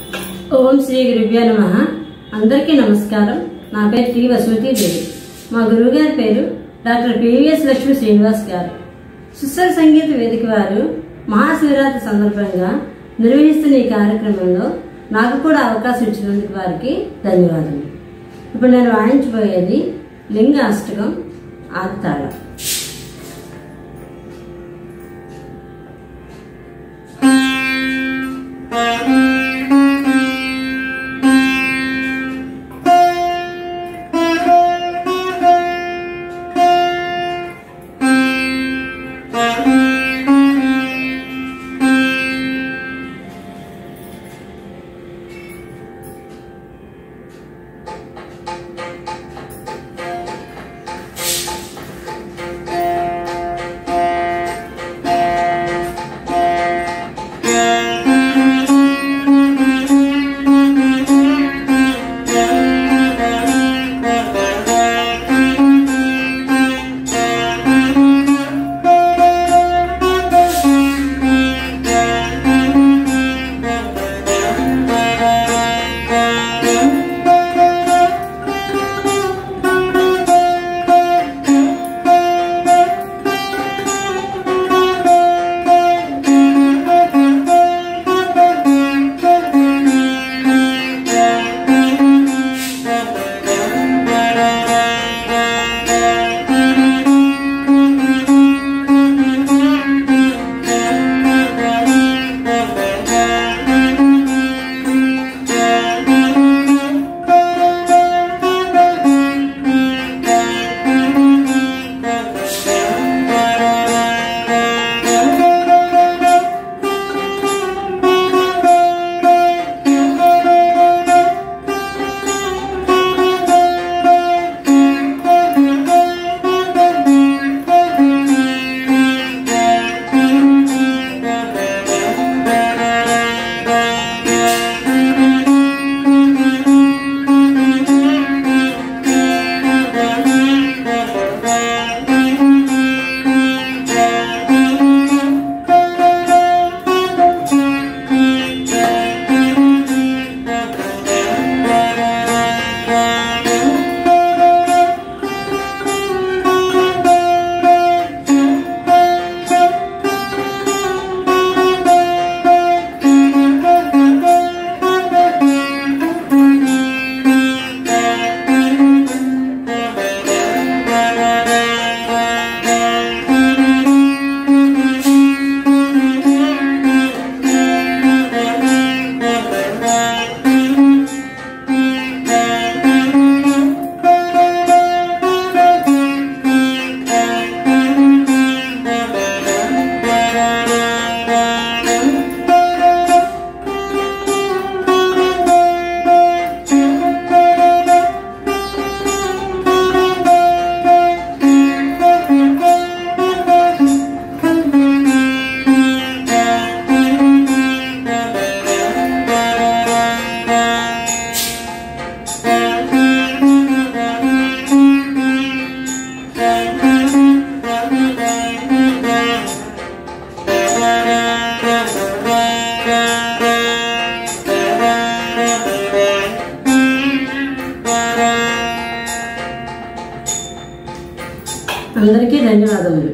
ఓం శ్రీ గురుభ్యో నమ అందరికీ నమస్కారం నా పేరు టి వసుమతి దేవి మా గురువుగారి పేరు డాక్టర్ పివిఎస్ లక్ష్మి శ్రీనివాస్ గారు సుస్వర సంగీత వేదిక వారు మహాశివరాత్రి సందర్భంగా నిర్వహిస్తున్న ఈ కార్యక్రమంలో నాకు కూడా అవకాశం ఇచ్చినందుకు వారికి ధన్యవాదాలు ఇప్పుడు నేను వాయించబోయేది లింగ అష్టకం ఆత్తాళం అందరికీ ధన్యవాదములు